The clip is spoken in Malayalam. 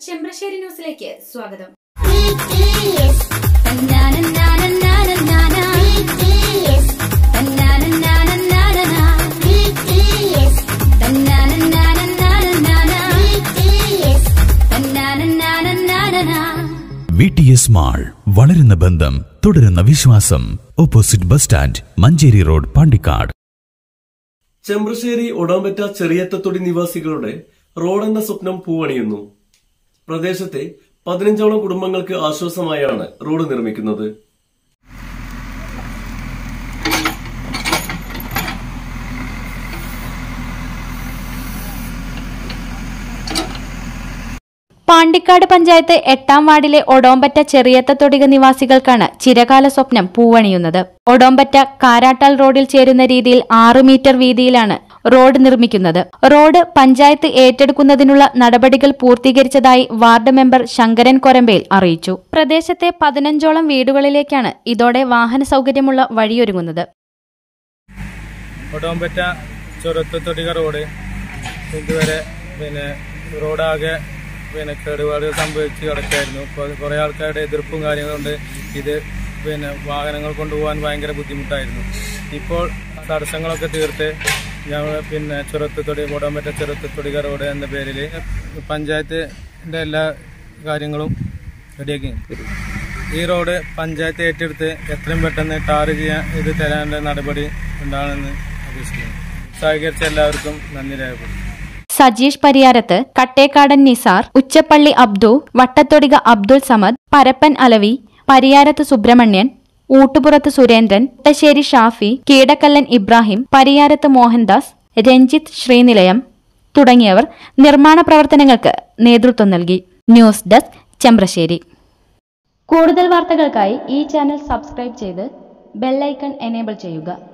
ചെമ്പ്രശ്ശേരി ന്യൂസിലേക്ക് സ്വാഗതം വി ടി എസ് മാൾ വളരുന്ന ബന്ധം തുടരുന്ന വിശ്വാസം opposite bus stand Manjeri road Pandikkad Chembrasseri Odampatta Cheriyathathodi നിവാസികളുടെ റോഡെന്ന സ്വപ്നം പൂവണിയുന്നു പ്രദേശത്തെ പതിനഞ്ചോളം കുടുംബങ്ങൾക്ക് ആശ്വാസമായാണ് റോഡ് നിർമ്മിക്കുന്നത് പാണ്ടിക്കാട് പഞ്ചായത്ത് എട്ടാം വാർഡിലെ ഒടോമ്പറ്റ ചെറിയത്തത്തൊടിക നിവാസികൾക്കാണ് ചിരകാല സ്വപ്നം പൂവണിയുന്നത് ഒടോമ്പറ്റ കാരാട്ടാൽ റോഡിൽ ചേരുന്ന രീതിയിൽ ആറ് മീറ്റർ വീതിയിലാണ് റോഡ് നിർമ്മിക്കുന്നത് റോഡ് പഞ്ചായത്ത് ഏറ്റെടുക്കുന്നതിനുള്ള നടപടികൾ പൂർത്തീകരിച്ചതായി വാർഡ് മെമ്പർ ശങ്കരൻ കൊരമ്പയിൽ അറിയിച്ചു പ്രദേശത്തെ പതിനഞ്ചോളം വീടുകളിലേക്കാണ് ഇതോടെ വാഹന സൗകര്യമുള്ള വഴിയൊരുങ്ങുന്നത് ഒടോമ്പറ്റ ചുരത്തൊട്ടിക റോഡ് ഇതുവരെ പിന്നെ റോഡാകെ പിന്നെ കേടുപാടുകൾ സംഭവിച്ച് കിടക്കായിരുന്നു ഇപ്പോൾ കുറേ ആൾക്കാരുടെ എതിർപ്പും കാര്യങ്ങളും കൊണ്ട് ഇത് പിന്നെ വാഹനങ്ങൾ കൊണ്ടുപോകാൻ ഭയങ്കര ബുദ്ധിമുട്ടായിരുന്നു ഇപ്പോൾ തടസ്സങ്ങളൊക്കെ തീർത്ത് ഞങ്ങൾ പിന്നെ ചുരത്തുതൊടി ഒടോമ്പറ്റ ചുരത്തുതൊടിക റോഡ് എന്ന പേരിൽ പഞ്ചായത്തിൻ്റെ എല്ലാ കാര്യങ്ങളും റെഡിയാക്കി ഈ റോഡ് പഞ്ചായത്ത് ഏറ്റെടുത്ത് എത്രയും പെട്ടെന്ന് ടാർ ചെയ്യാൻ ഇത് തരാനുള്ള നടപടി ഉണ്ടാകണമെന്ന് അപേക്ഷിക്കുന്നു സഹകരിച്ച എല്ലാവർക്കും നന്ദി രേഖപ്പെടുത്തുന്നു സജീഷ് പരിയാരത്ത് കട്ടേക്കാടൻ നിസാർ ഉച്ചപ്പള്ളി അബ്ദു വട്ടത്തൊടിക അബ്ദുൾ സമദ് പരപ്പൻ അലവി പരിയാരത്ത് സുബ്രഹ്മണ്യൻ ഊട്ടുപുറത്ത് സുരേന്ദ്രൻ മുട്ടശ്ശേരി ഷാഫി കീടക്കല്ലൻ ഇബ്രാഹിം പരിയാരത്ത് മോഹൻദാസ് രഞ്ജിത്ത് ശ്രീനിലയം തുടങ്ങിയവർ നിർമ്മാണ പ്രവർത്തനങ്ങൾക്ക് നേതൃത്വം നൽകി ന്യൂസ് ഡെസ്ക് ചെമ്പ്രശ്ശേരി കൂടുതൽ വാർത്തകൾക്കായി ഈ ചാനൽ സബ്സ്ക്രൈബ് ചെയ്ത് ബെല്ലൈക്കൺ എനേബിൾ ചെയ്യുക